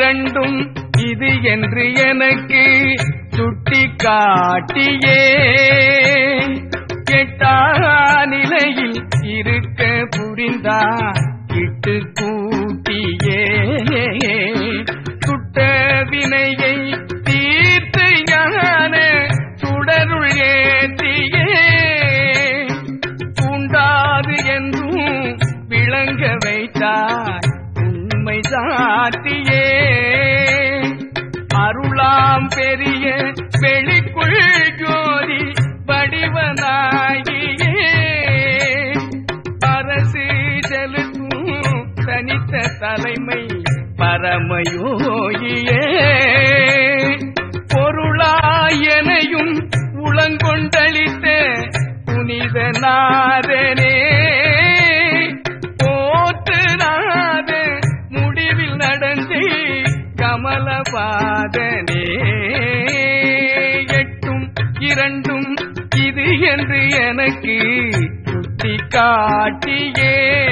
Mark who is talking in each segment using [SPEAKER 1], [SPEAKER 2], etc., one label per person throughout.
[SPEAKER 1] இரண்டும் இது என்று எனக்கு சுட்டி காட்டியே எட்டா நிலையில் இருக்க புரிந்தா இட்டு கூட்டியே சுட்ட வினையை தீர்த்து ஞான சுடருள் ஏற்றியே உண்டாது என்றும் விளங்க வைத்தாய் உண்மை சாட்டியே அருளாம் பெரிய வெளிக்குள் ஜோதி வடிவனாகியே அரசு செலுத்தும் தனித்த தலைமை பரமயோகியே பொருளாயனையும் உளங்கொண்டளித்த புனித நாதனே போற்று நாத முடிவில் நடந்தே கமலபாதனே எட்டும் இரண்டும் இது என்று எனக்கு சுட்டி காட்டியே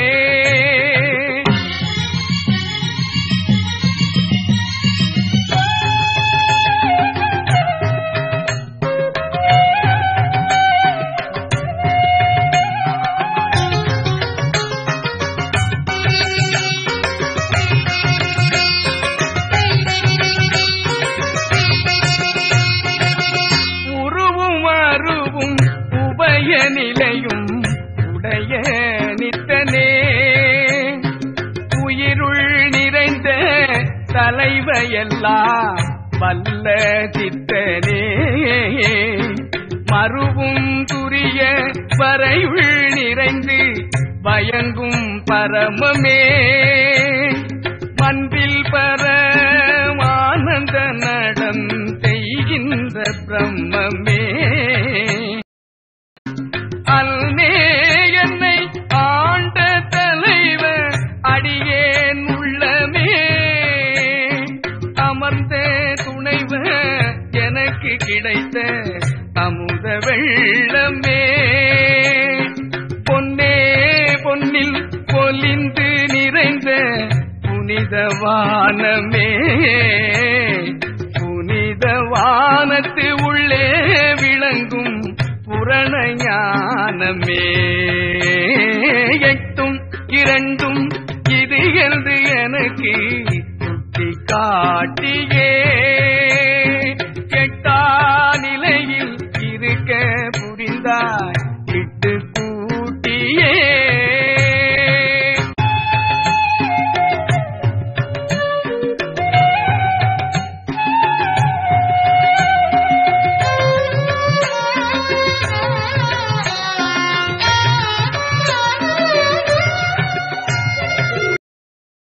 [SPEAKER 1] உருவும் அருவும் உபய நிலையும் உடைய நித்தனே உயிருள் நிறைந்த தலைவையெல்லாம் வல்ல சித்தனே மறுவும் துரிய வரையுள் நிறைந்து பயங்கும் பரமமே மன்பில் பரமானந்த நடம் செய்கின்ற பிரம்மமே அல்மே என்னை ஆண்ட தலைவர் அடியேன் உள்ளமே அமர்ந்த துணைவர் எனக்கு கிடைத்த அமுத வெள்ளமே பொன்னே பொன்னில் பொலிந்து நிறைந்த புனிதவானமே புனிதவானத்து உள்ளே விளங்கும் புரண ஞானமே எட்டும் இரண்டும் இது என்று எனக்கு சுட்டி காட்டியே